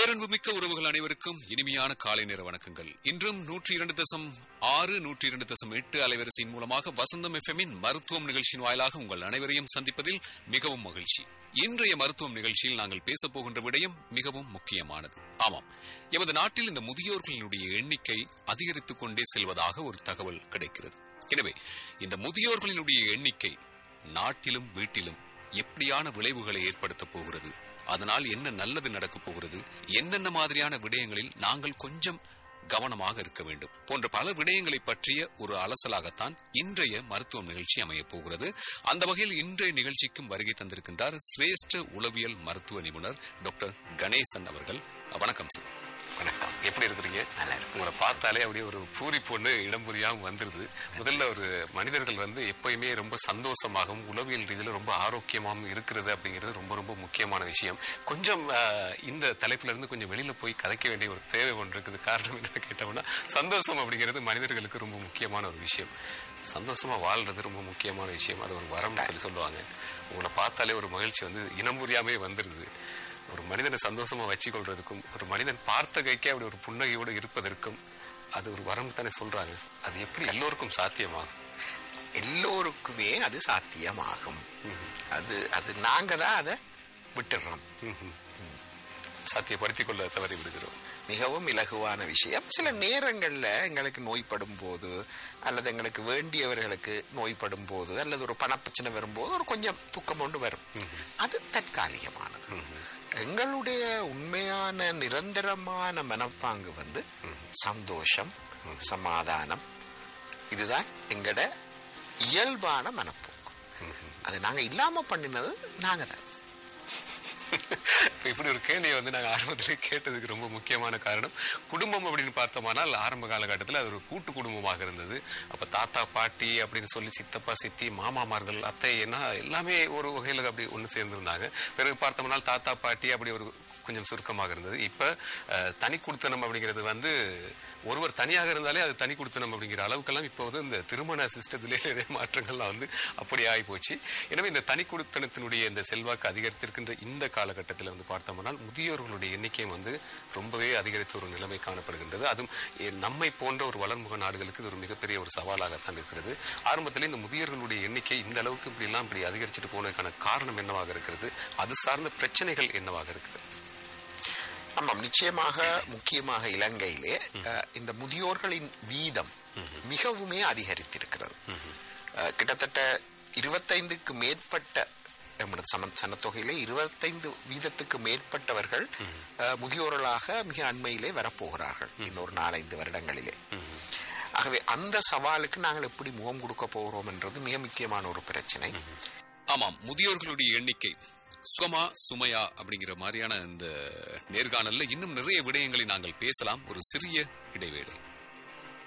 பேரன்புமிக்க உறவுகள் அனைவருக்கும் இனிமையான காலை நேர வணக்கங்கள் இன்றும் நூற்றி இரண்டு தசம் ஆறு நூற்றி இரண்டு தசம் எட்டு அலைவரிசையின் மூலமாக வசந்தம் எஃப்எம்மின் மருத்துவம் நிகழ்ச்சியின் வாயிலாக உங்கள் அனைவரையும் சந்திப்பதில் மிகவும் மகிழ்ச்சி இன்றைய மருத்துவம் நிகழ்ச்சியில் நாங்கள் பேசப் போகின்ற விடயம் மிகவும் முக்கியமானது ஆமாம் எமது நாட்டில் இந்த முதியோர்களினுடைய எண்ணிக்கை அதிகரித்துக் கொண்டே செல்வதாக ஒரு தகவல் கிடைக்கிறது எனவே இந்த முதியோர்களினுடைய எண்ணிக்கை நாட்டிலும் வீட்டிலும் எப்படியான விளைவுகளை ஏற்படுத்தப் போகிறது அதனால் என்ன நல்லது நடக்கப் போகிறது என்னென்ன மாதிரியான விடயங்களில் நாங்கள் கொஞ்சம் கவனமாக இருக்க வேண்டும் போன்ற பல விடயங்களை பற்றிய ஒரு அலசலாகத்தான் இன்றைய மருத்துவம் நிகழ்ச்சி அமையப் போகிறது அந்த வகையில் இன்றைய நிகழ்ச்சிக்கும் வருகை தந்திருக்கின்றார் சிரேஷ்ட உளவியல் மருத்துவ நிபுணர் டாக்டர் கணேசன் அவர்கள் வணக்கம் சார் வணக்கம் எப்படி இருக்கிறீங்க நல்லா இருக்கு. உங்களை பார்த்தாலே அப்படியே ஒரு பூரி பொண்ணு இடம் புரியாம வந்துருது முதல்ல ஒரு மனிதர்கள் வந்து எப்பயுமே ரொம்ப சந்தோஷமாகவும் உளவியல் ரீதியில ரொம்ப ஆரோக்கியமாகவும் இருக்கிறது அப்படிங்கிறது ரொம்ப ரொம்ப முக்கியமான விஷயம் கொஞ்சம் ஆஹ், இந்த தலைப்புல இருந்து கொஞ்சம் வெளியில போய் கதைக்க வேண்டிய ஒரு தேவை ஒன்று இருக்குது காரணம் என்னன்னு கேட்டோம்னா சந்தோஷம் அப்படிங்கிறது மனிதர்களுக்கு ரொம்ப முக்கியமான ஒரு விஷயம் சந்தோஷமா வாழ்றது ரொம்ப முக்கியமான விஷயம் அது ஒரு வரம்னு சொல்லி சொல்லுவாங்க உங்களை பார்த்தாலே ஒரு மகிழ்ச்சி வந்து இனம் புரியாமே வந்துருது ஒரு மனிதனை சந்தோஷமா வச்சுக்கொள்றதுக்கும் ஒரு மனிதன் பார்த்த கைக்கே அப்படி ஒரு புன்னகையோடு இருப்பதற்கும் அது ஒரு வரம் தானே சொல்றாங்க அது எப்படி எல்லோருக்கும் சாத்தியமாகும் எல்லோருக்குமே அது சாத்தியமாகும் அது அது நாங்க தான் அதை விட்டுடுறோம் சாத்தியப்படுத்திக் கொள்ள தவறி விடுகிறோம் மிகவும் இலகுவான விஷயம் சில நேரங்கள்ல எங்களுக்கு நோய்படும் போது அல்லது எங்களுக்கு வேண்டியவர்களுக்கு நோய்படும் போது அல்லது ஒரு பணப்பிரச்சனை வரும்போது ஒரு கொஞ்சம் துக்கம் கொண்டு வரும் அது தற்காலிகமானது எங்களுடைய உண்மையான நிரந்தரமான மனப்பாங்கு வந்து சந்தோஷம் சமாதானம் இதுதான் எங்கட இயல்பான மனப்போக்கு அது நாங்க இல்லாம பண்ணினது நாங்க தான் இப்ப இப்படி ஒரு கேள்வியை வந்து நாங்க ஆரம்பத்திலே கேட்டதுக்கு ரொம்ப முக்கியமான காரணம் குடும்பம் அப்படின்னு பார்த்தோமானால் ஆரம்ப காலகட்டத்தில் அது ஒரு கூட்டு குடும்பமாக இருந்தது அப்ப தாத்தா பாட்டி அப்படின்னு சொல்லி சித்தப்பா சித்தி மாமாமார்கள் அத்தை என்ன எல்லாமே ஒரு வகையில அப்படி ஒன்று சேர்ந்திருந்தாங்க பிறகு பார்த்தோம்னால் தாத்தா பாட்டி அப்படி ஒரு கொஞ்சம் சுருக்கமாக இருந்தது இப்ப அஹ், தனி குடுத்தனம் அப்படிங்கிறது வந்து ஒருவர் தனியாக இருந்தாலே அது தனி குடுத்தனம் அப்படிங்கிற அளவுக்கெல்லாம் இப்போது இந்த திருமண சிஸ்டத்திலே நிறைய மாற்றங்கள்லாம் வந்து அப்படி ஆகி போச்சு எனவே இந்த தனி குடுத்தனத்தினுடைய இந்த செல்வாக்கு அதிகரித்திருக்கின்ற இந்த காலகட்டத்தில் வந்து பார்த்தோம்னால் முதியோர்களுடைய எண்ணிக்கையும் வந்து ரொம்பவே அதிகரித்த ஒரு நிலைமை காணப்படுகின்றது அதுவும் எ- நம்மை போன்ற ஒரு வளர்முக நாடுகளுக்கு இது ஒரு மிகப்பெரிய ஒரு சவாலாகத்தான் இருக்கிறது ஆரம்பத்தில் இந்த முதியோர்களுடைய எண்ணிக்கை இந்த அளவுக்கு இப்படி எல்லாம் இப்படி அதிகரிச்சுட்டு போனதுக்கான காரணம் என்னவாக இருக்கிறது அது சார்ந்த பிரச்சனைகள் என்னவாக இருக்குது ஆமாம் நிச்சயமாக முக்கியமாக இலங்கையிலே அஹ், இந்த முதியோர்களின் வீதம் மிகவுமே அதிகரித்திருக்கிறது அஹ், கிட்டத்தட்ட இருபத்தைந்துக்கு மேற்பட்ட நம்முடைய சம சனத்தொகையிலே இருபத்தைந்து வீதத்துக்கு மேற்பட்டவர்கள் அஹ், முதியோர்களாக மிக அண்மையிலே வரப்போகிறார்கள் இன்னொரு நாலைந்து வருடங்களிலே ஆகவே அந்த சவாலுக்கு நாங்கள் எப்படி முகம் கொடுக்க போகிறோம் என்றது மிக முக்கியமான ஒரு பிரச்சனை ஆமாம் முதியோர்களுடைய எண்ணிக்கை சுகமா சுமையா அப்படிங்கிற மாதிரியான இந்த நேர்காணல்ல இன்னும் நிறைய விடயங்களை நாங்கள் பேசலாம் ஒரு சிறிய இடைவேளை